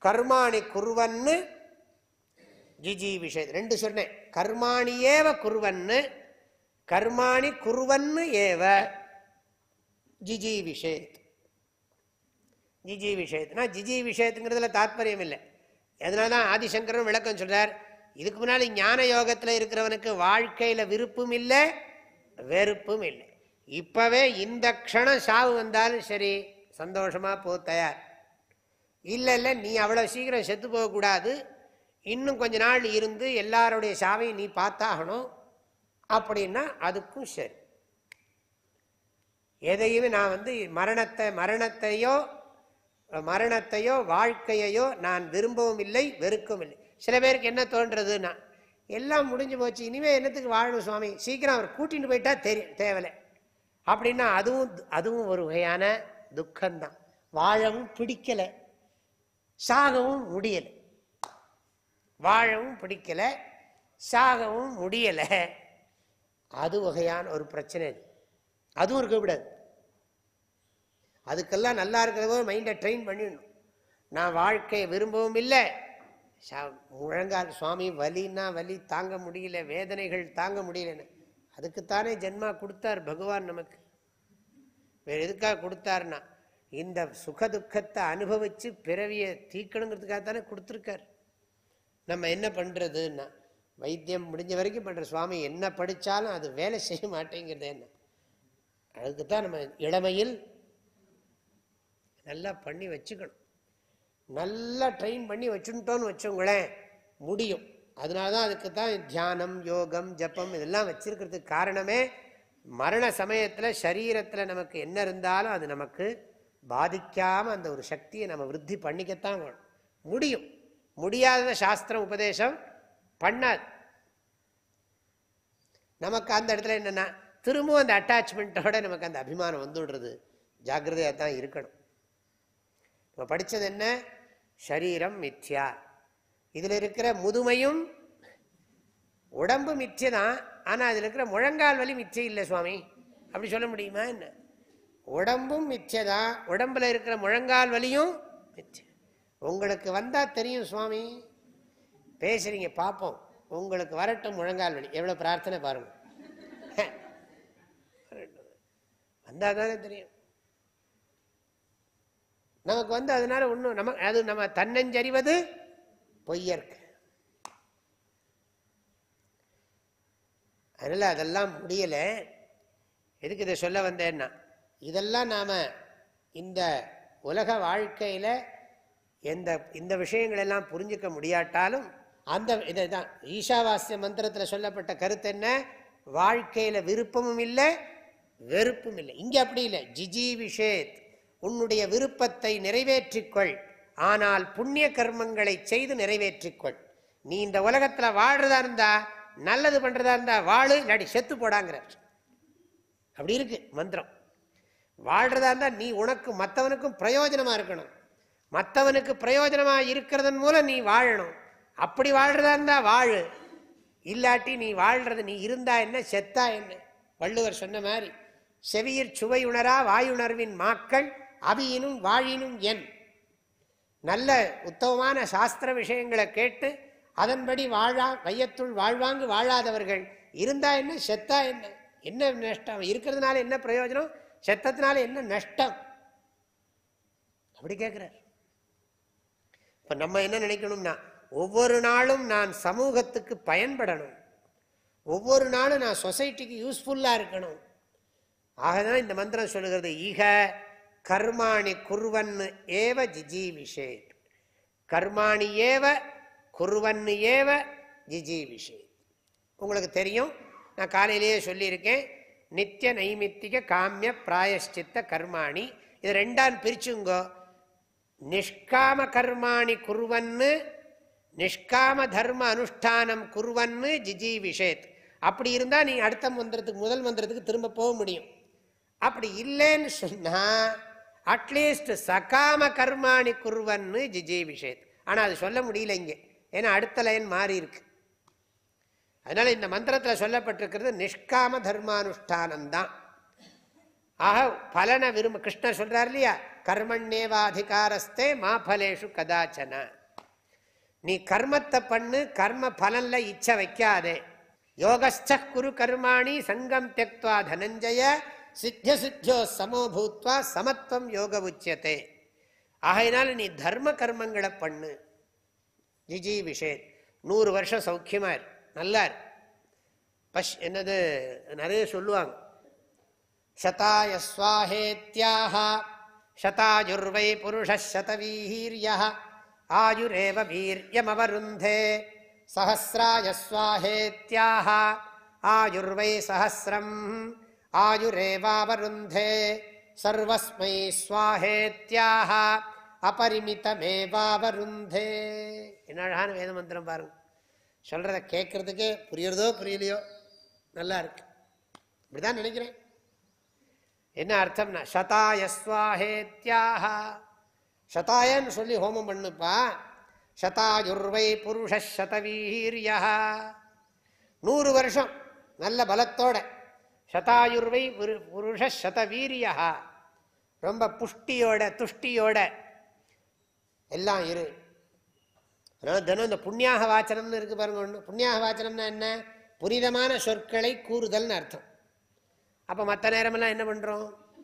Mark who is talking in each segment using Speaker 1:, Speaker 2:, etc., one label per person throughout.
Speaker 1: கர்மாணி குருவன்னு ஜிஜி விஷய ரெண்டு சொன்னேன் கர்மாணி ஏவ குருவன்னு கர்மாணி குருவன்னு ஏவ ஜிஜி விஷயத் ஜிஜி விஷயத்னா ஜிஜி விஷயத்துங்கிறதுல தாத்பரியம் இல்லை அதனால தான் ஆதிசங்கரன் விளக்கம் சொல்றார் இதுக்கு முன்னாடி ஞான யோகத்தில் இருக்கிறவனுக்கு வாழ்க்கையில் விருப்பம் இல்லை வெறுப்பும் இல்லை இப்பவே இந்த க்ஷணம் சாவு வந்தாலும் சரி சந்தோஷமா போ தயார் இல்லை இல்லை நீ அவ்வளோ சீக்கிரம் செத்து போகக்கூடாது இன்னும் கொஞ்ச நாள் இருந்து எல்லாருடைய சாவையும் நீ பார்த்தாகணும் அப்படின்னா அதுக்கும் சரி எதையுமே நான் வந்து மரணத்தை மரணத்தையோ மரணத்தையோ வாழ்க்கையையோ நான் விரும்பவும் இல்லை வெறுக்கவும் இல்லை சில பேருக்கு என்ன தோன்றதுன்னா எல்லாம் முடிஞ்சு போச்சு இனிமே என்னத்துக்கு வாழணும் சுவாமி சீக்கிரம் அவர் கூட்டிட்டு போயிட்டா தெரி தேவலை அப்படின்னா அதுவும் அதுவும் ஒரு வகையான துக்கம்தான் வாழவும் பிடிக்கல சாகவும் முடியலை வாழவும் பிடிக்கல சாகவும் முடியல அது வகையான ஒரு பிரச்சனை இது அதுவும் இருக்கக்கூடாது அதுக்கெல்லாம் நல்லா இருக்கிறவோ மைண்டை ட்ரெயின் பண்ணிடணும் நான் வாழ்க்கையை விரும்பவும் இல்லை சா- முழங்கால் சுவாமி வலின்னா வலி தாங்க முடியல வேதனைகள் தாங்க முடியலன்னு அதுக்குத்தானே ஜென்மா கொடுத்தார் பகவான் நமக்கு வேற எதுக்காக கொடுத்தாருன்னா இந்த சுக துக்கத்தை அனுபவிச்சு பிறவியை தீக்கணுங்கிறதுக்காக தானே கொடுத்துருக்கார் நம்ம என்ன பண்றதுன்னா வைத்தியம் முடிஞ்ச வரைக்கும் பண்ற சுவாமி என்ன படிச்சாலும் அது வேலை செய்ய மாட்டேங்கிறது என்ன அதுக்கு தான் நம்ம இளமையில் நல்லா பண்ணி வச்சுக்கணும் நல்லா ட்ரெயின் பண்ணி வச்சுட்டோன்னு வச்சோங்களேன் முடியும் அதனால தான் அதுக்கு தான் தியானம் யோகம் ஜப்பம் இதெல்லாம் வச்சிருக்கிறதுக்கு காரணமே மரண சமயத்தில் சரீரத்தில் நமக்கு என்ன இருந்தாலும் அது நமக்கு பாதிக்காமல் அந்த ஒரு சக்தியை நம்ம விருத்தி பண்ணிக்கத்தான் வேணும் முடியும் முடியாத சாஸ்திரம் உபதேசம் பண்ணாது நமக்கு அந்த இடத்துல என்னென்னா திரும்பவும் அந்த அட்டாச்மெண்ட்டோட நமக்கு அந்த அபிமானம் வந்துடுறது ஜாக்கிரதையாக தான் இருக்கணும் நம்ம படித்தது என்ன ஷரீரம் மித்யா இதில் இருக்கிற முதுமையும் உடம்பு மிச்சை தான் ஆனால் அதில் இருக்கிற முழங்கால் வலி மிச்சை இல்லை சுவாமி அப்படி சொல்ல முடியுமா என்ன உடம்பும் மிச்சை தான் உடம்புல இருக்கிற முழங்கால் வலியும் மிச்சை உங்களுக்கு வந்தால் தெரியும் சுவாமி பேசுறீங்க பார்ப்போம் உங்களுக்கு வரட்டும் முழங்கால் வலி எவ்வளோ பிரார்த்தனை பாருங்க வந்தால் தானே தெரியும் நமக்கு வந்து அதனால ஒன்றும் நம்ம அது நம்ம தன்னஞ்சறிவது பொய்யற்கு அதனால அதெல்லாம் முடியலை எதுக்கு இதை சொல்ல வந்தேன்னா இதெல்லாம் நாம் இந்த உலக வாழ்க்கையில் எந்த இந்த விஷயங்கள் எல்லாம் புரிஞ்சுக்க முடியாட்டாலும் அந்த இதை தான் ஈஷாவாஸ்ய மந்திரத்தில் சொல்லப்பட்ட கருத்து என்ன வாழ்க்கையில் விருப்பமும் இல்லை வெறுப்பும் இல்லை இங்கே அப்படி இல்லை ஜிஜி விஷேத் உன்னுடைய விருப்பத்தை நிறைவேற்றிக்கொள் ஆனால் புண்ணிய கர்மங்களை செய்து நிறைவேற்றிக்கொள் நீ இந்த உலகத்தில் வாழ்றதா இருந்தா நல்லது பண்றதா இருந்தா வாழு இல்லாட்டி செத்து போடாங்கிறார் அப்படி இருக்கு மந்திரம் வாழ்றதா இருந்தா நீ உனக்கு மற்றவனுக்கும் பிரயோஜனமா இருக்கணும் மற்றவனுக்கு பிரயோஜனமா இருக்கிறதன் மூலம் நீ வாழணும் அப்படி வாழ்றதா இருந்தா வாழு இல்லாட்டி நீ வாழ்றது நீ இருந்தா என்ன செத்தா என்ன வள்ளுவர் சொன்ன மாதிரி செவியிற் சுவை உணரா வாயுணர்வின் மாக்கள் அவியினும் வாழினும் என் நல்ல உத்தமமான சாஸ்திர விஷயங்களை கேட்டு அதன்படி வாழா வையத்துள் வாழ்வாங்கு வாழாதவர்கள் இருந்தா என்ன செத்தா என்ன என்ன நஷ்டம் இருக்கிறதுனால என்ன பிரயோஜனம் செத்தத்தினால என்ன நஷ்டம் அப்படி கேட்கிறார் இப்ப நம்ம என்ன நினைக்கணும்னா ஒவ்வொரு நாளும் நான் சமூகத்துக்கு பயன்படணும் ஒவ்வொரு நாளும் நான் சொசைட்டிக்கு யூஸ்ஃபுல்லா இருக்கணும் ஆகதான் இந்த மந்திரம் சொல்லுகிறது ஈக கர்மாணி குர்வன்னு ஏவ ஜிஜீவிஷேத் கர்மாணி ஏவ குர்வன்னு ஏவ ஜிஜீவிஷேத் உங்களுக்கு தெரியும் நான் காலையிலேயே சொல்லியிருக்கேன் நித்திய நைமித்திக காமிய பிராயஷ்சித்த கர்மாணி இது ரெண்டான் பிரிச்சுங்கோ நிஷ்காம கர்மாணி குர்வன்னு நிஷ்காம தர்ம அனுஷ்டானம் குர்வன்னு ஜிஜீவிஷேத் அப்படி இருந்தா நீ அடுத்த மந்திரத்துக்கு முதல் மந்திரத்துக்கு திரும்ப போக முடியும் அப்படி இல்லைன்னு சொன்னா அட்லீஸ்ட் சகாம கர்மாணி குர்வன்னு ஜிஜீவிஷேத் ஆனா அது சொல்ல முடியல இங்கே ஏன்னா அடுத்த லைன் மாறி இருக்கு அதனால இந்த மந்திரத்தில் சொல்லப்பட்டிருக்கிறது நிஷ்காம தர்மானுஷ்டானம் தான் ஆக பலனை விரும்ப கிருஷ்ணர் சொல்றார் இல்லையா கர்மண்யேவாதிகாரஸ்தே மா பலேஷு கதாச்சன நீ கர்மத்தை பண்ணு கர்ம பலன்ல இச்சை வைக்காதே யோகஸ்ச குரு கர்மாணி சங்கம் தெக்வா தனஞ்சய சித்திய சித்தியோ சமோ பூத்வா சமத்துவம் யோக உச்சியத்தை ஆகையினால நீ தர்ம கர்மங்களை பண்ணு ஜிஜி விஷேத் நூறு வருஷம் சௌக்கியமா இரு நல்லா இரு பஷ் என்னது நிறைய சொல்லுவாங்க शताय स्वाहेत्याह शतायुर्वै पुरुषः शतवीर्यः आयुरेव वीर्यमवरुन्धे सहस्राय स्वाहेत्याह आयुर्वै सहस्रम् आयुरेवावरुन्धे सर्वस्मै स्वाहेत्याह அபரிமிதமேவாவருந்தே என்ன அழகான வேத மந்திரம் பாருங்க சொல்றத கேட்கறதுக்கே புரியுறதோ புரியலையோ நல்லா இருக்கு இப்படிதான் நினைக்கிறேன் என்ன அர்த்தம்னா சதாய ஸ்வாஹேத்யாக சதாயன்னு சொல்லி ஹோமம் பண்ணுப்பா சதாயுர்வை புருஷ சதவீரியா நூறு வருஷம் நல்ல பலத்தோட சதாயுர்வை புரு- புருஷ சதவீரியா ரொம்ப புஷ்டியோட துஷ்டியோட எல்லாம் இரு அதனால தினம் இந்த புண்ணியாக வாச்சனம்னு இருக்கு பாருங்க ஒன்று புண்ணியாக வாச்சனம்னா என்ன புனிதமான சொற்களை கூறுதல்னு அர்த்தம் அப்ப மற்ற நேரமெல்லாம் என்ன பண்றோம்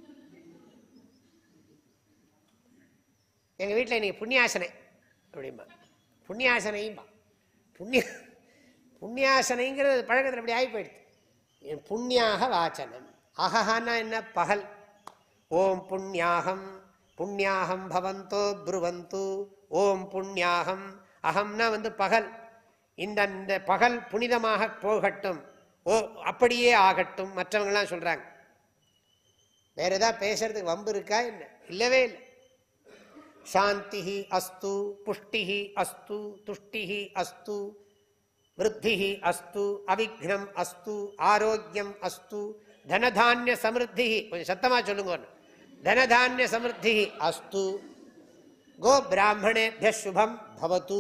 Speaker 1: எங்க வீட்டில் இன்னைக்கு புண்ணியாசனை அப்படிம்பா புண்ணியாசனையும்பா புண்ணிய புண்ணியாசனைங்கிறது பழக்கத்தில் அப்படி ஆகி போயிடுது என் புண்ணியாக வாச்சனம் அகஹான்னா என்ன பகல் ஓம் புண்ணியாகம் புண்ணியாகம் பவந்தோ ப்ருவந்து ஓம் புண்ணியாகம் அகம்னா வந்து பகல் இந்த இந்த பகல் புனிதமாக போகட்டும் ஓ அப்படியே ஆகட்டும் மற்றவங்கலாம் சொல்றாங்க வேற ஏதாவது பேசுறதுக்கு வம்பு இருக்கா என்ன இல்லவே இல்லை சாந்தி அஸ்து புஷ்டி அஸ்து துஷ்டி அஸ்து விருத்தி அஸ்து அவிக்னம் அஸ்து ஆரோக்கியம் அஸ்து தனதானிய சமிருத்தி கொஞ்சம் சத்தமா சொல்லுங்க ஒண்ணு. தனதானிய சமிருத்தி அஸ்து கோ பிராமணேபிய சுபம் பவத்து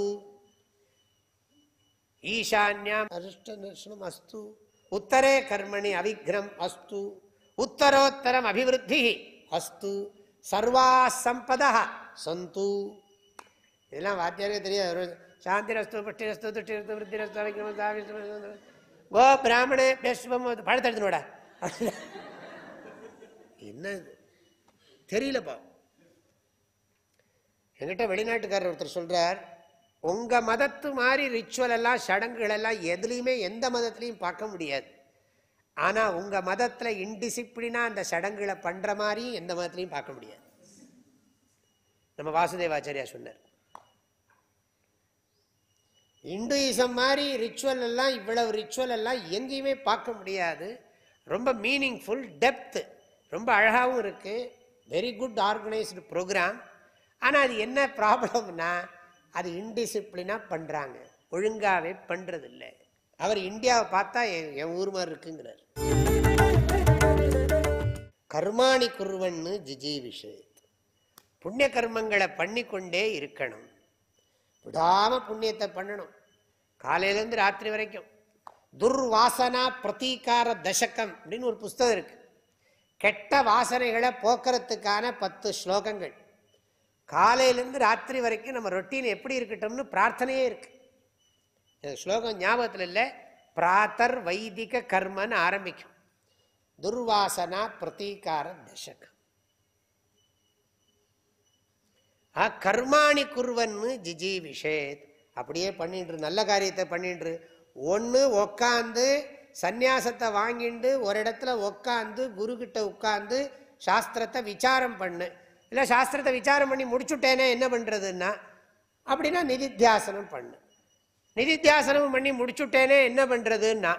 Speaker 1: ஈசான்யாம் அரிஷ்டம் அஸ்து உத்தரே கர்மணி அவிக்னம் அஸ்து உத்தரோத்தரம் அபிவிருத்தி அஸ்து சர்வா சம்பதா சந்து இதெல்லாம் வாத்தியாரே தெரியாது சாந்தி ரஸ்து புஷ்டி ரஸ்து துஷ்டி ரஸ்து விருத்தி ரஸ்து அவிக்ரம் சாவி கோ பிராமணே பேசுவம் பழத்தை எடுத்துனோட என்ன இது தெரியலப்பா என்கிட்ட வெளிநாட்டுக்காரர் ஒருத்தர் சொல்றார் உங்க மதத்து மாதிரி ரிச்சுவல் எல்லாம் சடங்குகள் எல்லாம் எதுலையுமே எந்த மதத்திலையும் பார்க்க முடியாது ஆனா உங்க மதத்துல இன்டிசிப்ளினா அந்த சடங்குகளை பண்ற மாதிரி எந்த மதத்திலையும் பார்க்க முடியாது நம்ம வாசுதேவாச்சாரியா சொன்னார் இந்துயிசம் மாதிரி ரிச்சுவல் எல்லாம் இவ்வளவு ரிச்சுவல் எல்லாம் எங்கேயுமே பார்க்க முடியாது ரொம்ப மீனிங்ஃபுல் டெப்த் ரொம்ப அழகாகவும் இருக்கு வெரி குட் ஆர்கனைஸ்டு ப்ரோக்ராம் ஆனால் அது என்ன ப்ராப்ளம்னா அது இன்டிசிப்ளினாக பண்ணுறாங்க ஒழுங்காகவே பண்ணுறதில்ல அவர் இந்தியாவை பார்த்தா என் என் ஊர் மாதிரி இருக்குங்கிறார் கர்மாணி குருவன்னு ஜிஜி விஷயத் புண்ணிய கர்மங்களை பண்ணிக்கொண்டே இருக்கணும் விடாம புண்ணியத்தை பண்ணணும் காலையிலேருந்து ராத்திரி வரைக்கும் துர்வாசனா பிரதீகார தசகம் அப்படின்னு ஒரு புஸ்தகம் இருக்கு கெட்ட வாசனைகளை போக்குறதுக்கான பத்து ஸ்லோகங்கள் காலையிலேருந்து ராத்திரி வரைக்கும் நம்ம ரொட்டீன் எப்படி இருக்கட்டும்னு பிரார்த்தனையே இருக்கு இந்த ஸ்லோகம் ஞாபகத்தில் இல்லை பிராத்தர் வைதிக கர்மன்னு ஆரம்பிக்கும் துர்வாசனா பிரதீகார தசகம் ஆ கர்மாணி குருவன்னு ஜிஜி விஷேத் அப்படியே பண்ணிட்டு நல்ல காரியத்தை பண்ணிட்டு ஒன்று உக்காந்து சந்நியாசத்தை வாங்கிண்டு ஒரு இடத்துல உக்காந்து குருக்கிட்ட உட்காந்து சாஸ்திரத்தை விசாரம் பண்ணு இல்லை சாஸ்திரத்தை விசாரம் பண்ணி முடிச்சுட்டேனே என்ன பண்ணுறதுன்னா அப்படின்னா நிதித்தியாசனம் பண்ணு நிதித்தியாசனம் பண்ணி முடிச்சுட்டேனே என்ன பண்ணுறதுன்னா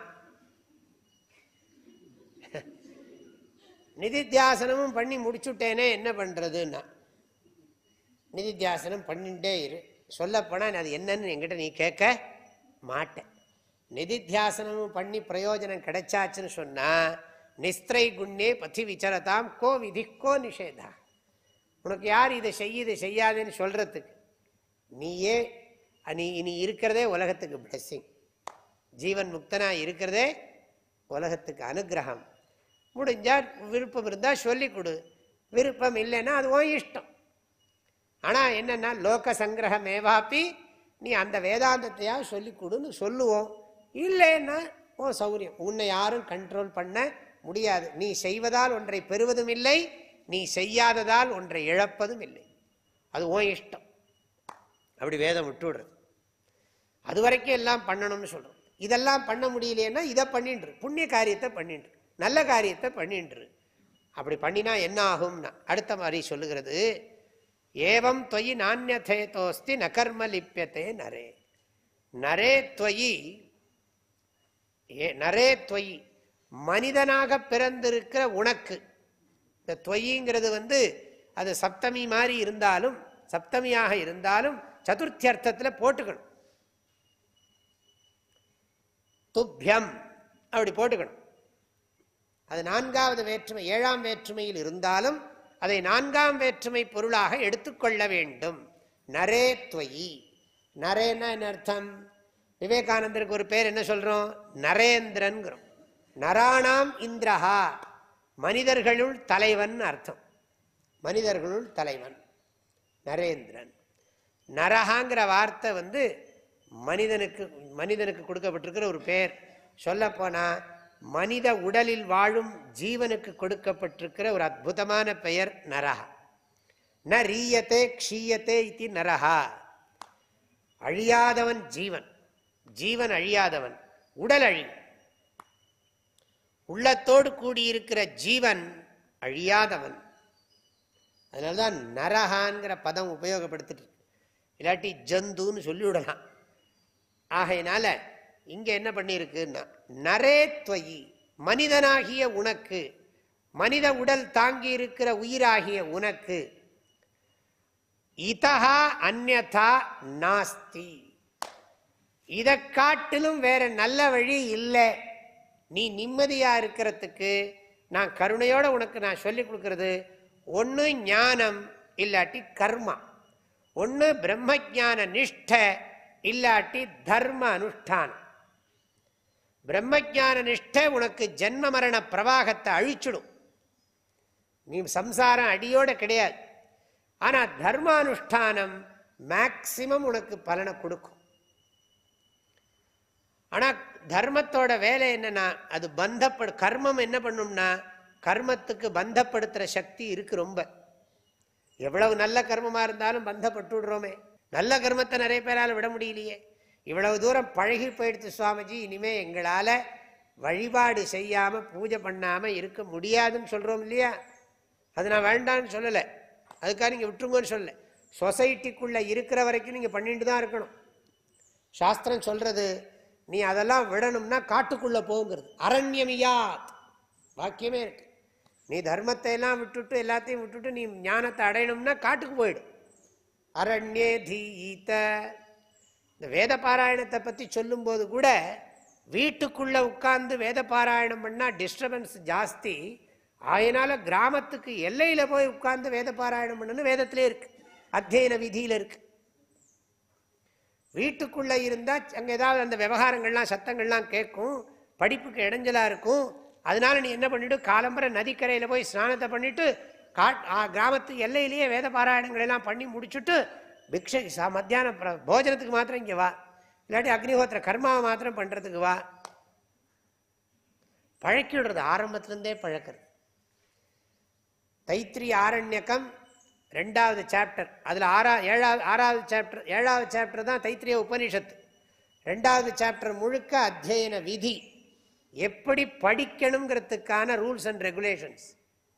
Speaker 1: நிதித்தியாசனமும் பண்ணி முடிச்சுட்டேனே என்ன பண்ணுறதுன்னா நிதித்தியாசனம் பண்ணிட்டே இரு சொல்லப்போனால் அது என்னன்னு என்கிட்ட நீ கேட்க மாட்டேன் நிதித்தியாசனமும் பண்ணி பிரயோஜனம் கிடைச்சாச்சுன்னு சொன்னால் நிஸ்திரை குண்ணே பத்தி விசரதாம் கோ விதி கோ நிஷேதா உனக்கு யார் இதை செய்ய இதை செய்யாதுன்னு சொல்கிறதுக்கு நீயே நீ நீ இருக்கிறதே உலகத்துக்கு பிளெஸ்ஸிங் ஜீவன் முக்தனா இருக்கிறதே உலகத்துக்கு அனுகிரகம் முடிஞ்சா விருப்பம் இருந்தால் சொல்லிக் கொடு விருப்பம் இல்லைன்னா அது உன் இஷ்டம் ஆனால் என்னன்னா லோக சங்கிரகமேவாப்பி நீ அந்த வேதாந்தத்தையா சொல்லி கொடுன்னு சொல்லுவோம் இல்லைன்னா ஓ சௌரியம் உன்னை யாரும் கண்ட்ரோல் பண்ண முடியாது நீ செய்வதால் ஒன்றை பெறுவதும் இல்லை நீ செய்யாததால் ஒன்றை இழப்பதும் இல்லை அது ஓ இஷ்டம் அப்படி வேதம் விட்டுடுறது அது வரைக்கும் எல்லாம் பண்ணணும்னு சொல்றோம் இதெல்லாம் பண்ண முடியலையேன்னா இதை பண்ணின்று புண்ணிய காரியத்தை பண்ணின்று நல்ல காரியத்தை பண்ணின்று அப்படி பண்ணினா என்ன ஆகும்னா அடுத்த மாதிரி சொல்லுகிறது ஏவம் தொயி நானியதேதோஸ்தி நகர்ம லிப்பியத்தே நரே நரே தொயி ஏ நரே தொயி மனிதனாக பிறந்திருக்கிற உனக்கு இந்த தொய்ங்கிறது வந்து அது சப்தமி மாதிரி இருந்தாலும் சப்தமியாக இருந்தாலும் சதுர்த்தி அர்த்தத்தில் போட்டுக்கணும் துப்பியம் அப்படி போட்டுக்கணும் அது நான்காவது வேற்றுமை ஏழாம் வேற்றுமையில் இருந்தாலும் அதை நான்காம் வேற்றுமை பொருளாக எடுத்துக்கொள்ள வேண்டும் நரே துவயி நரேன்னா என்ன அர்த்தம் விவேகானந்தருக்கு ஒரு பேர் என்ன சொல்றோம் நரேந்திரன்கிறோம் நராணாம் இந்திரஹா மனிதர்களுள் தலைவன் அர்த்தம் மனிதர்களுள் தலைவன் நரேந்திரன் நரஹாங்கிற வார்த்தை வந்து மனிதனுக்கு மனிதனுக்கு கொடுக்கப்பட்டிருக்கிற ஒரு பேர் சொல்லப்போனா மனித உடலில் வாழும் ஜீவனுக்கு கொடுக்கப்பட்டிருக்கிற ஒரு அற்புதமான பெயர் நரஹா ந ரீயத்தே க்ஷீயத்தே இது நரஹா அழியாதவன் ஜீவன் ஜீவன் அழியாதவன் உடல் அழி உள்ளத்தோடு கூடியிருக்கிற ஜீவன் அழியாதவன் அதனால்தான் நரஹான்கிற பதம் உபயோகப்படுத்திட்டு இருக்கு. இல்லாட்டி ஜந்துன்னு சொல்லிவிடலாம் ஆகையினால இங்க என்ன பண்ணியிருக்குன்னா நரே துவயி மனிதனாகிய உனக்கு மனித உடல் தாங்கி இருக்கிற உயிராகிய உனக்கு இதஹா அந்யதா நாஸ்தி இதை காட்டிலும் வேற நல்ல வழி இல்லை நீ நிம்மதியா இருக்கிறதுக்கு நான் கருணையோட உனக்கு நான் சொல்லி கொடுக்கறது ஒன்று ஞானம் இல்லாட்டி கர்மா ஒன்று பிரம்மஜான நிஷ்ட இல்லாட்டி தர்ம அனுஷ்டானம் பிரம்மஜான நிஷ்ட உனக்கு ஜென்ம மரண பிரவாகத்தை அழிச்சிடும் நீ சம்சாரம் அடியோட கிடையாது ஆனா தர்மானுஷ்டானம் மேக்சிமம் உனக்கு பலனை கொடுக்கும் ஆனா தர்மத்தோட வேலை என்னன்னா அது பந்தப்படு கர்மம் என்ன பண்ணும்னா கர்மத்துக்கு பந்தப்படுத்துற சக்தி இருக்கு ரொம்ப எவ்வளவு நல்ல கர்மமா இருந்தாலும் பந்தப்பட்டு விடுறோமே நல்ல கர்மத்தை நிறைய பேரால விட முடியலையே இவ்வளவு தூரம் பழகி போயிடுத்து சுவாமிஜி இனிமே எங்களால வழிபாடு செய்யாம பூஜை பண்ணாம இருக்க முடியாதுன்னு சொல்றோம் இல்லையா அது நான் வேண்டாம்னு சொல்லலை அதுக்காக நீங்க விட்டுருங்கன்னு சொல்லலை சொசைட்டிக்குள்ள இருக்கிற வரைக்கும் நீங்க பண்ணிட்டு தான் இருக்கணும் சாஸ்திரம் சொல்றது நீ அதெல்லாம் விடணும்னா காட்டுக்குள்ள போங்கிறது அரண்யமியாத் வாக்கியமே இருக்கு நீ தர்மத்தை எல்லாம் விட்டுட்டு எல்லாத்தையும் விட்டுட்டு நீ ஞானத்தை அடையணும்னா காட்டுக்கு போயிடு அரண்யே தீத இந்த வேத பாராயணத்தை பத்தி சொல்லும்போது கூட வீட்டுக்குள்ள உட்கார்ந்து வேத பாராயணம் பண்ணா டிஸ்டர்பன்ஸ் ஜாஸ்தி அதனால கிராமத்துக்கு எல்லையில போய் உட்கார்ந்து வேத பாராயணம் பண்ணணும்னு வேதத்திலே இருக்கு அத்தியன விதியில இருக்கு வீட்டுக்குள்ள இருந்தா அங்க ஏதாவது அந்த விவகாரங்கள்லாம் சத்தங்கள்லாம் கேட்கும் படிப்புக்கு இடைஞ்சலா இருக்கும் அதனால நீ என்ன பண்ணிட்டு காலம்பர நதிக்கரையில போய் ஸ்நானத்தை பண்ணிட்டு காட் ஆ, கிராமத்து எல்லையிலேயே வேத பாராயணங்கள் எல்லாம் பண்ணி முடிச்சுட்டு பிக்ஷை சா மத்தியானம் பிர- போஜனத்துக்கு மாத்திரம் இங்க வா இல்லாட்டி அக்னிஹோத்திர கர்மாவை மாத்திரம் பண்றதுக்கு வா பழக்கி விடுறது ஆரம்பத்திலிருந்தே பழக்கிறது தைத்திரி ஆரண்யகம் ரெண்டாவது சாப்டர் அதில் ஆறா ஏழாவது ஆறாவது சாப்டர் ஏழாவது சாப்டர் தான் தைத்திரிய உபனிஷத்து ரெண்டாவது சாப்டர் முழுக்க அத்தியன விதி எப்படி படிக்கணுங்கிறதுக்கான ரூல்ஸ் அண்ட் ரெகுலேஷன்ஸ்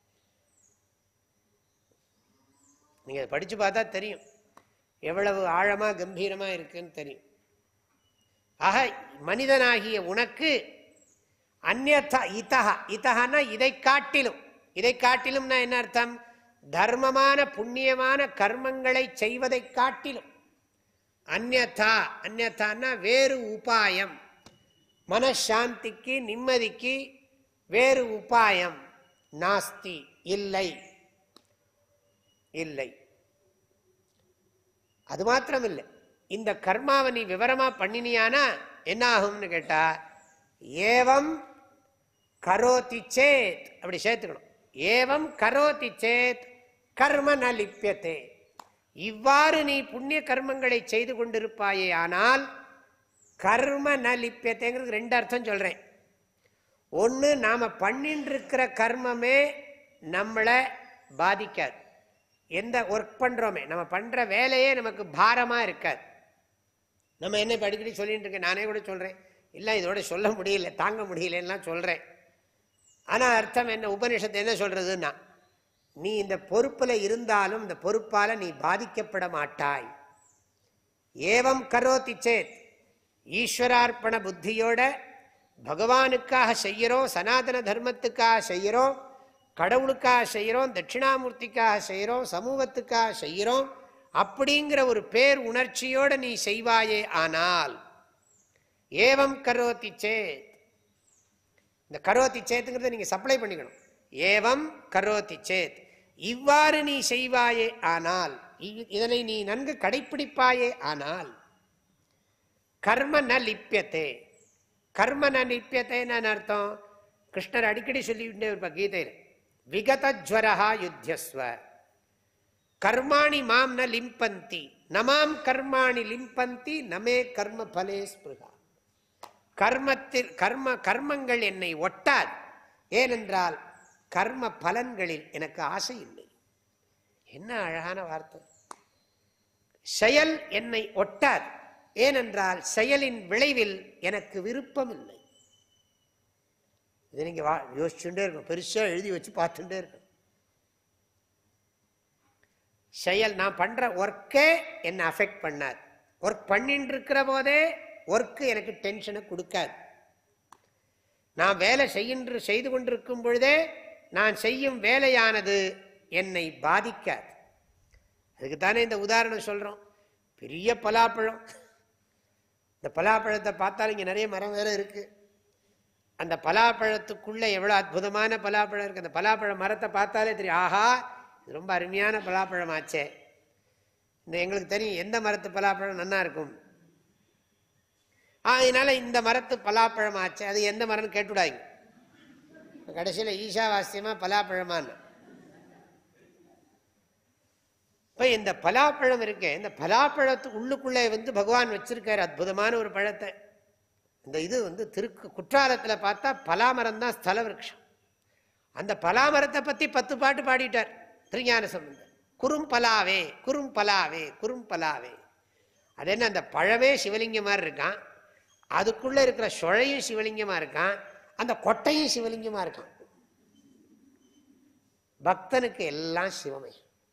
Speaker 1: நீங்க அதை படிச்சு பார்த்தா தெரியும் எவ்வளவு ஆழமா கம்பீரமா இருக்குன்னு தெரியும் ஆக மனிதனாகிய உனக்கு அந்நதா இதஹா இதஹான்னா இதை காட்டிலும் இதை காட்டிலும்னா என்ன அர்த்தம் தர்மமான புண்ணியமான கர்மங்களை செய்வதை காட்டிலும் அந்நதா அந்நதான்னா வேறு உபாயம் மனசாந்திக்கு நிம்மதிக்கு வேறு உபாயம் நாஸ்தி இல்லை இல்லை அது மாத்திரம் இல்லை இந்த கர்மாவை நீ விவரமா பண்ணினியானா என்ன ஆகும்னு கேட்டா ஏவம் கரோதி சேத் அப்படி சேர்த்துக்கணும் ஏவம் கரோதி சேத் கர்ம ந லிப்பியத்தே இவ்வாறு நீ புண்ணிய கர்மங்களை செய்து கொண்டிருப்பாயே ஆனால் கர்ம ந லிப்பியத்தைங்கிறது ரெண்டு அர்த்தம் சொல்றேன் ஒன்று நாம் பண்ணிட்டு இருக்கிற கர்மமே நம்மளை பாதிக்காது எந்த ஒர்க் பண்ணுறோமே நம்ம பண்ணுற வேலையே நமக்கு பாரமாக இருக்காது நம்ம என்ன இப்போ அடிக்கடி சொல்லிட்டு இருக்கேன் நானே கூட சொல்கிறேன் இல்லை இதோட சொல்ல முடியல தாங்க முடியலன்னா சொல்கிறேன் ஆனால் அர்த்தம் என்ன உபனிஷத்து என்ன சொல்கிறதுன்னா நீ இந்த பொறுப்பில் இருந்தாலும் இந்த பொறுப்பால் நீ பாதிக்கப்பட மாட்டாய் ஏவம் கரோதி சேத் ஈஸ்வரார்ப்பண புத்தியோட பகவானுக்காக செய்கிறோம் சனாதன தர்மத்துக்காக செய்கிறோம் கடவுளுக்காக செய்கிறோம் தட்சிணாமூர்த்திக்காக செய்கிறோம் சமூகத்துக்காக செய்கிறோம் அப்படிங்கிற ஒரு பேர் உணர்ச்சியோட நீ செய்வாயே ஆனால் ஏவம் கரோதி சேத் இந்த கரோதி சேத்துங்கிறத நீங்க சப்ளை பண்ணிக்கணும் ஏவம் கரோதி சேத் இவ்வாறு நீ செய்வாயே ஆனால் இ- இதனை நீ நன்கு கடைப்பிடிப்பாயே ஆனால் கர்ம ந லிப்பியத்தே கர்ம ந லிப்பியத்தேன்னு அர்த்தம் கிருஷ்ணர் அடிக்கடி சொல்லிவிட்டே இருப்பா கீதையில் விகதஜ்வரா யுத்தியஸ்வ கர்மாணி மாம் ந லிம்பந்தி நமாம் கர்மாணி லிம்பந்தி நமே கர்ம பலே ஸ்பிருகா கர்மத்தில் கர்ம கர்மங்கள் என்னை ஒட்டாது ஏனென்றால் கர்ம பலன்களில் எனக்கு ஆசை இல்லை என்ன அழகான வார்த்தை செயல் என்னை ஒட்டாது ஏனென்றால் செயலின் விளைவில் எனக்கு விருப்பம் இல்லை இதை நீங்க வா யோசிச்சுட்டே இருக்கணும் பெருசா எழுதி வச்சு பார்த்துட்டே இருக்கணும் செயல் நான் பண்ற ஒர்க்கே என்னை அஃபெக்ட் பண்ணாது ஒர்க் பண்ணிட்டு இருக்கிற போதே ஒர்க்கு எனக்கு டென்ஷனை கொடுக்காது நான் வேலை செய்கின்ற செய்து கொண்டிருக்கும் பொழுதே நான் செய்யும் வேலையானது என்னை பாதிக்காது அதுக்கு தானே இந்த உதாரணம் சொல்றோம் பெரிய பலாப்பழம் இந்த பலாப்பழத்தை பார்த்தாலும் இங்கே நிறைய மரம் வேற இருக்கு அந்த பலாப்பழத்துக்குள்ள எவ்வளோ அற்புதமான பலாப்பழம் இருக்கு அந்த பலாப்பழ மரத்தை பார்த்தாலே தெரியும் ஆஹா இது ரொம்ப அருமையான பலாப்பழம் ஆச்சே இந்த எங்களுக்கு தெரியும் எந்த மரத்து பலாப்பழம் நன்னா இருக்கும் ஆ அதனால இந்த மரத்து பலாப்பழம் ஆச்சு அது எந்த மரம்னு கேட்டுவிடாங்க கடைசியில் ஈஷாவாஸ்யமா பலாப்பழமான்னு இப்போ இந்த பலாப்பழம் இருக்கே இந்த பலாப்பழத்து உள்ளுக்குள்ளே வந்து பகவான் வச்சிருக்காரு அற்புதமான ஒரு பழத்தை இந்த இது வந்து திருக்கு குற்றாலத்தில் பார்த்தா பலாமரம் தான் ஸ்தல விருட்சம் அந்த பலாமரத்தை பற்றி பத்து பாட்டு பாடிட்டார் திருஞான சம்பந்தர் குறும்பலாவே குறும்பலாவே குறும்பலாவே அது என்ன அந்த பழமே சிவலிங்கம் மாதிரி இருக்கான் அதுக்குள்ள இருக்கிற சுழையும் சிவலிங்கமா இருக்கான் அந்த கொட்டையும் சிவலிங்கமா இருக்கான் பக்தனுக்கு எல்லாம் சிவமே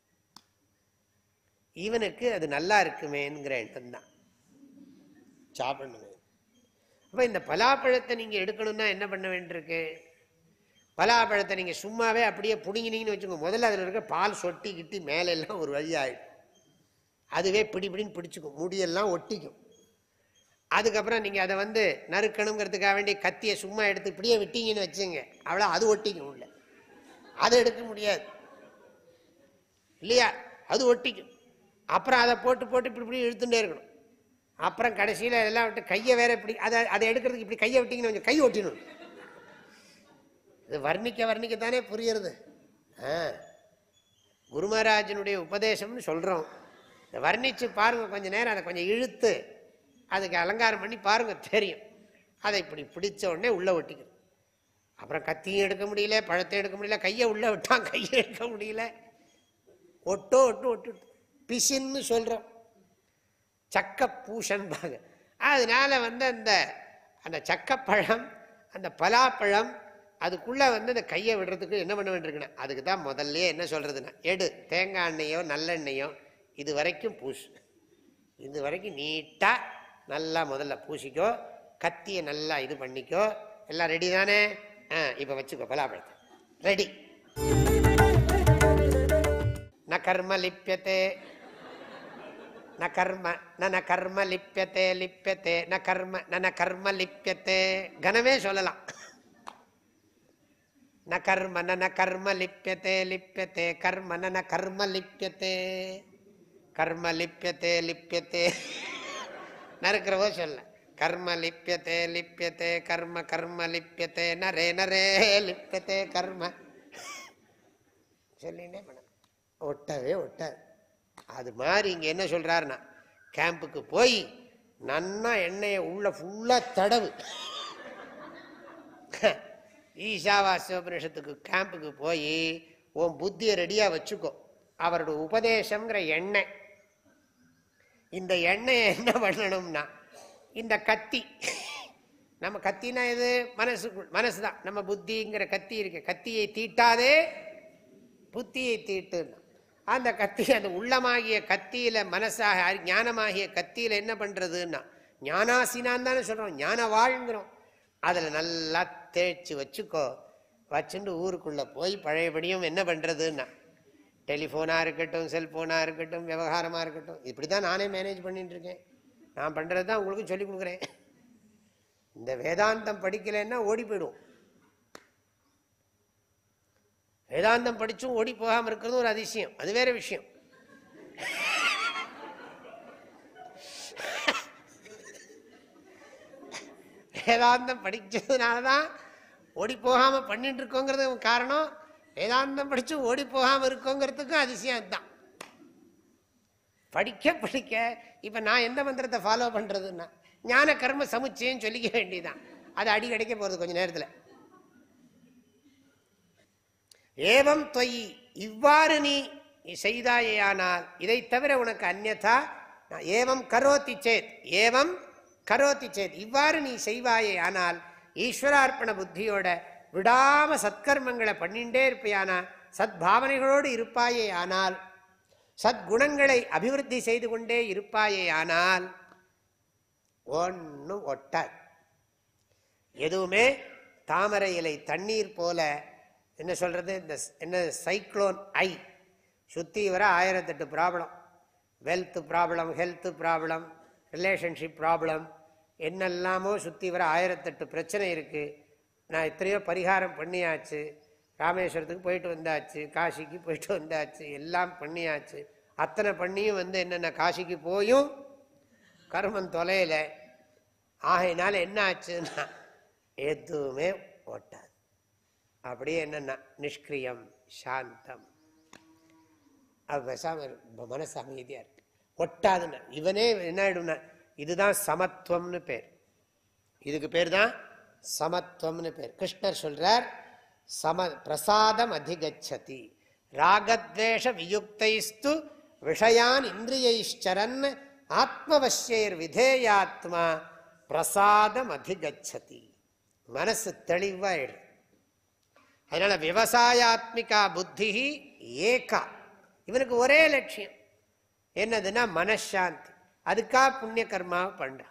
Speaker 1: இவனுக்கு அது நல்லா இருக்குமேங்கிற எண்ணம் தான் சாப்பிடணுமே அப்ப இந்த பலாப்பழத்தை நீங்க எடுக்கணும்னா என்ன பண்ண வேண்டியிருக்கு பலாப்பழத்தை நீங்க சும்மாவே அப்படியே புடுங்கினீங்கன்னு வச்சுக்கோங்க முதல்ல அதுல இருக்க பால் சொட்டி கிட்டி மேல எல்லாம் ஒரு வழி ஆயிடும் அதுவே பிடி பிடின்னு பிடிச்சுக்கும் முடியெல்லாம் ஒட்டிக்கும் அதுக்கப்புறம் நீங்க அதை வந்து நறுக்கணுங்கிறதுக்காக வேண்டிய கத்தியை சும்மா எடுத்து இப்படியே விட்டீங்கன்னு வச்சுங்க அவ்வளோ அது ஒட்டிக்கும் உள்ள அதை எடுக்க முடியாது இல்லையா அது ஒட்டிக்கும் அப்புறம் அதை போட்டு போட்டு இப்படி இப்படி இழுத்துட்டே இருக்கணும் அப்புறம் கடைசியில் எல்லாம் விட்டு கையை வேற இப்படி அதை அதை எடுக்கிறதுக்கு இப்படி கையை விட்டீங்கன்னு கொஞ்சம் கை ஒட்டிடணும் இது வர்ணிக்க வர்ணிக்கத்தானே புரியுறது ஆ குருமராஜனுடைய உபதேசம்னு சொல்கிறோம் இதை வர்ணித்து பாருங்க கொஞ்ச நேரம் அதை கொஞ்சம் இழுத்து அதுக்கு அலங்காரம் பண்ணி பாருங்க தெரியும் அதை இப்படி பிடிச்ச உடனே உள்ளே ஒட்டிக்கணும் அப்புறம் கத்தியும் எடுக்க முடியல பழத்தை எடுக்க முடியல கையை உள்ளே விட்டான் கையை எடுக்க முடியல ஒட்டோ ஒட்டு ஒட்டு பிசின்னு சொல்கிறோம் சக்க பூஷன்பாங்க அதனால வந்து அந்த அந்த சக்கப்பழம் அந்த பலாப்பழம் அதுக்குள்ளே வந்து அந்த கையை விடுறதுக்கு என்ன பண்ண வேண்டியிருக்குன்னா அதுக்கு தான் முதல்லயே என்ன சொல்கிறதுன்னா எடு தேங்காய் எண்ணெயோ நல்லெண்ணெயோ இது வரைக்கும் பூசு இது வரைக்கும் நீட்டாக நல்லா முதல்ல பூசிக்கோ கத்தியை நல்லா இது பண்ணிக்கோ எல்லாம் ரெடி தானே ஆ இப்போ வச்சுக்கோ பலாப்பழத்தை ரெடி ந கர்ம லிப்பியத்தே ந கர்ம ந ந கர்ம லிப்பியத்தே லிப்பியத்தே ந கர்ம ந ந கர்ம லிப்பியத்தே கனமே சொல்லலாம் ந கர்ம ந ந கர்ம லிப்பியத்தே லிப்பியத்தே கர்ம ந ந கர்ம லிப்பியத்தே கர்ம லிப்பியத்தே லிப்பியத்தே நறுக்கிறவோ சொல்ல கர்ம லிப்பியத்தே லிப்பியத்தே கர்ம கர்ம லிப்பியத்தே நரே நரே லிப்பியத்தே கர்ம சொல்லினே பண்ண ஒட்டவே ஒட்டாது அது மாதிரி இங்கே என்ன சொல்கிறாருன்னா கேம்புக்கு போய் நன்னா எண்ணெயை உள்ள ஃபுல்லாக தடவு ஈஷாவாசியோபனிஷத்துக்கு கேம்புக்கு போய் உன் புத்தியை ரெடியாக வச்சுக்கோ அவரோட உபதேசங்கிற எண்ணெய் இந்த எண்ணெயை என்ன பண்ணணும்னா இந்த கத்தி நம்ம கத்தினா எது மனசுக்குள் மனசு தான் நம்ம புத்திங்கிற கத்தி இருக்கு கத்தியை தீட்டாதே புத்தியை தீட்டுன்னா அந்த கத்தி அந்த உள்ளமாகிய கத்தியில மனசாக அறி- ஞானமாகிய கத்தியில என்ன பண்றதுன்னா ஞானாசினான்னு தானே சொல்றோம் ஞான வாழ்ங்கிறோம் அதுல நல்லா தேய்ச்சி வச்சுக்கோ வச்சுட்டு ஊருக்குள்ள போய் பழையபடியும் என்ன பண்றதுன்னா டெலிஃபோனாக இருக்கட்டும் செல்ஃபோனாக இருக்கட்டும் விவகாரமாக இருக்கட்டும் இப்படி தான் நானே மேனேஜ் பண்ணிட்டு இருக்கேன் நான் பண்ணுறது தான் உங்களுக்கு சொல்லிக் கொடுக்குறேன் இந்த வேதாந்தம் படிக்கலைன்னா ஓடி போயிடும் வேதாந்தம் படிச்சும் ஓடி போகாமல் இருக்கிறது ஒரு அதிசயம் அது வேற விஷயம் வேதாந்தம் படிச்சதுனால தான் ஓடி போகாமல் பண்ணிட்டு இருக்கோங்கிறது காரணம் வேதாந்தம் படிச்சு ஓடி போகாமல் இருக்கோங்கிறதுக்கும் அதிசயம் அதுதான் படிக்க படிக்க இப்போ நான் எந்த மந்திரத்தை ஃபாலோ பண்ணுறதுன்னா ஞான கர்ம சமுச்சயம் சொல்லிக்க வேண்டியதுதான் அது அடி கிடைக்க போகிறது கொஞ்ச நேரத்தில் ஏவம் தொய் இவ்வாறு நீ செய்தாயேயானால் இதை தவிர உனக்கு அந்நதா நான் ஏவம் கரோத்தி சேத் ஏவம் கரோத்தி சேத் இவ்வாறு நீ செய்வாயே ஆனால் ஈஸ்வரார்ப்பண புத்தியோட விடாம சத்கர்மங்களை பண்ணிண்டே இருப்பையானா சத்பாவனைகளோடு இருப்பாயே ஆனால் சத்குணங்களை அபிவிருத்தி செய்து கொண்டே இருப்பாயே ஆனால் ஒன்றும் ஒட்டாது எதுவுமே தாமரை இலை தண்ணீர் போல என்ன சொல்றது இந்த ஸ்- என்ன சைக்ளோன் ஐ சுத்தி வர ஆயிரத்தெட்டு problem wealth problem health problem relationship problem என்னெல்லாமோ சுற்றி வர ஆயிரத்தெட்டு பிரச்சனை இருக்குது நான் எத்தனையோ பரிகாரம் பண்ணியாச்சு ராமேஸ்வரத்துக்கு போயிட்டு வந்தாச்சு காசிக்கு போயிட்டு வந்தாச்சு எல்லாம் பண்ணியாச்சு அத்தனை பண்ணியும் வந்து என்னென்ன காசிக்கு போயும் கர்மம் தொலையில ஆகையினால என்ன ஆச்சுன்னா எதுவுமே ஓட்டாது அப்படியே என்னன்னா நிஷ்கிரியம் சாந்தம் அது பேசாம இரு- மனசு அமைதியா இருக்கு ஒட்டாதுன்னு இவனே என்ன ஆயிடும்னா இதுதான் சமத்துவம்னு பேர் இதுக்கு பேர் தான் சமத்துவம்னு பேர் கிருஷ்ணர் சொல்றார் சம பிரசாதம் அதிகச்சதி ராகத்வேஷ வியுக்தைஸ்து விஷயான் இந்திரியைச்சரன் ஆத்மவசியர் விதேயாத்மா பிரசாதம் அதிகச்சதி மனசு தெளிவாயிடும் அதனால விவசாயாத்மிகா புத்தி ஏகா இவனுக்கு ஒரே லட்சியம் என்னதுன்னா மனசாந்தி அதுக்காக புண்ணிய கர்மாவை பண்றான்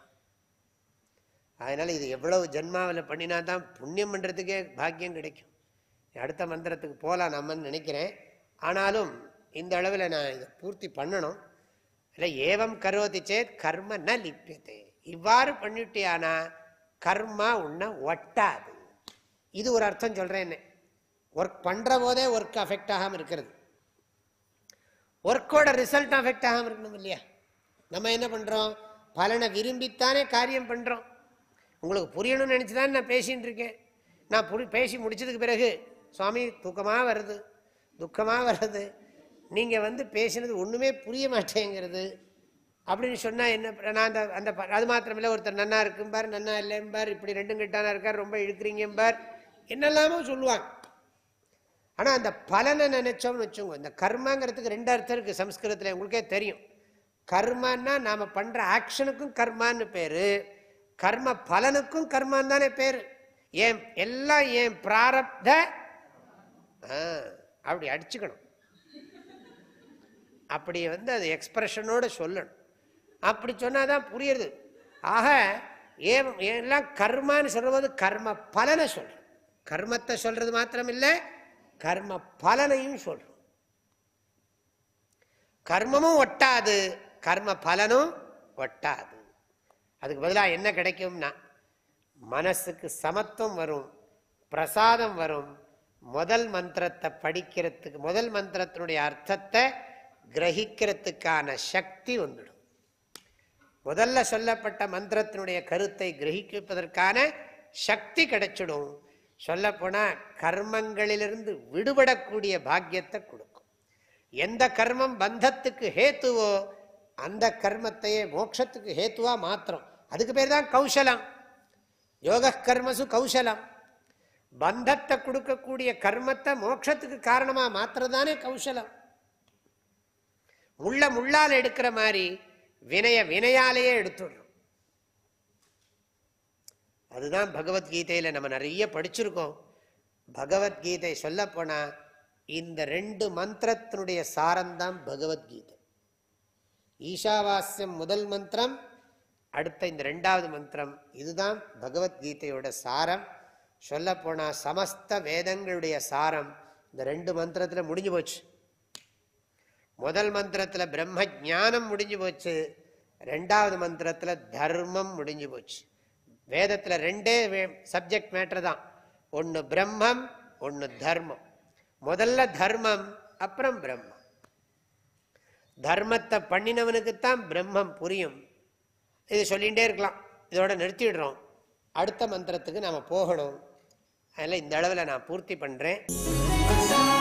Speaker 1: அதனால இது எவ்வளவு ஜென்மாவில் பண்ணினா தான் புண்ணியம் பண்றதுக்கே பாக்கியம் கிடைக்கும் அடுத்த மந்திரத்துக்கு போகலாம் நம்மன்னு நினைக்கிறேன் ஆனாலும் இந்த அளவில் நான் இதை பூர்த்தி பண்ணணும் இல்லை ஏவம் கரோதி சேத் கர்ம ந லிப்பியதே இவ்வாறு பண்ணிட்டியானா கர்மா உன்னை ஒட்டாது இது ஒரு அர்த்தம் சொல்றேன் என்ன ஒர்க் பண்ற போதே ஒர்க் அஃபெக்ட் ஆகாம இருக்கிறது ஒர்க்கோட ரிசல்ட் அஃபெக்ட் ஆகாம இருக்கணும் இல்லையா நம்ம என்ன பண்றோம் பலனை விரும்பித்தானே காரியம் பண்றோம் உங்களுக்கு புரியணும்னு நினைச்சு தான் நான் பேசின்னு இருக்கேன் நான் புரி பேசி முடிச்சதுக்கு பிறகு சுவாமி தூக்கமா வருது துக்கமா வருது நீங்க வந்து பேசினது ஒண்ணுமே புரிய மாட்டேங்கிறது அப்படின்னு சொன்னா என்ன ப- நான் அந்த அந்த ப- அது மாத்திரமில்ல ஒருத்தர் நன்னா இருக்கும்பார் நன்னா இல்லைம்பார் இப்படி ரெண்டும் கெட்டானா இருக்கார் ரொம்ப இழுக்கிறீங்கம்பார் என்னெல்லாமோ சொல்லுவாங்க ஆனா அந்த பலனை நினைச்சோம்னு வச்சுக்கோங்க இந்த கர்மாங்கிறதுக்கு ரெண்டு அர்த்தம் இருக்கு சம்ஸ்கிருதத்துல உங்களுக்கே தெரியும் கர்மான்னா நாம பண்ற ஆக்ஷனுக்கும் கர்மான்னு பேரு கர்ம பலனுக்கும் கர்மான்னு தானே பேரு ஏன் எல்லாம் ஏன் பிராரப்த ஆ, அப்படி அடிச்சுக்கணும் அப்படி வந்து அது எக்ஸ்பிரஷனோட சொல்லணும் அப்படி சொன்னாதான் புரியுது ஆக ஏன் எல்லாம் கர்மான்னு சொல்லும்போது கர்ம பலனை சொல்றோம் கர்மத்தை சொல்றது மாத்திரம் இல்லை கர்ம பலனையும் சொல்றோம் கர்மமும் ஒட்டாது கர்ம பலனும் ஒட்டாது அதுக்கு பதிலாக என்ன கிடைக்கும்னா மனசுக்கு சமத்துவம் வரும் பிரசாதம் வரும் முதல் மந்திரத்தை படிக்கிறதுக்கு முதல் மந்திரத்தினுடைய அர்த்தத்தை கிரகிக்கிறதுக்கான சக்தி வந்துடும் முதல்ல சொல்லப்பட்ட மந்திரத்தினுடைய கருத்தை கிரகிப்பதற்கான சக்தி கிடைச்சிடும் சொல்லப்போனா கர்மங்களிலிருந்து விடுபடக்கூடிய பாக்கியத்தை கொடுக்கும் எந்த கர்மம் பந்தத்துக்கு ஹேத்துவோ அந்த கர்மத்தையே மோட்சத்துக்கு ஹேத்துவா மாத்திரம் அதுக்கு பேர் தான் கௌசலம் யோக கர்மசு கௌசலம் பந்தத்தை கொடுக்கக்கூடிய கர்மத்தை மோட்சத்துக்கு காரணமா மாத்திரதானே கௌசலம் முள்ள முள்ளால் எடுக்கிற மாதிரி வினைய வினையாலேயே எடுத்துடுறோம் அதுதான் பகவத்கீதையில நம்ம நிறைய படிச்சிருக்கோம் பகவத்கீதை சொல்ல போனா இந்த ரெண்டு மந்திரத்தினுடைய சாரம்தான் பகவத்கீதை ஈஷாவாஸ்யம் முதல் மந்திரம் அடுத்த இந்த ரெண்டாவது மந்திரம் இதுதான் பகவத்கீதையோட சாரம் சொல்ல போனா சமஸ்த வேதங்களுடைய சாரம் இந்த ரெண்டு மந்திரத்துல முடிஞ்சு போச்சு முதல் மந்திரத்துல பிரம்ம ஞானம் முடிஞ்சு போச்சு ரெண்டாவது மந்திரத்துல தர்மம் முடிஞ்சு போச்சு வேதத்துல ரெண்டே சப்ஜெக்ட் மேட்டர் தான் ஒன்னு பிரம்மம் ஒன்னு தர்மம் முதல்ல தர்மம் அப்புறம் பிரம்மம் தர்மத்தை பண்ணினவனுக்குத்தான் பிரம்மம் புரியும் இது சொல்லிகிட்டே இருக்கலாம் இதோட நிறுத்திடுறோம் அடுத்த மந்திரத்துக்கு நாம் போகணும் அதில் இந்த அளவில் நான் பூர்த்தி பண்ணுறேன்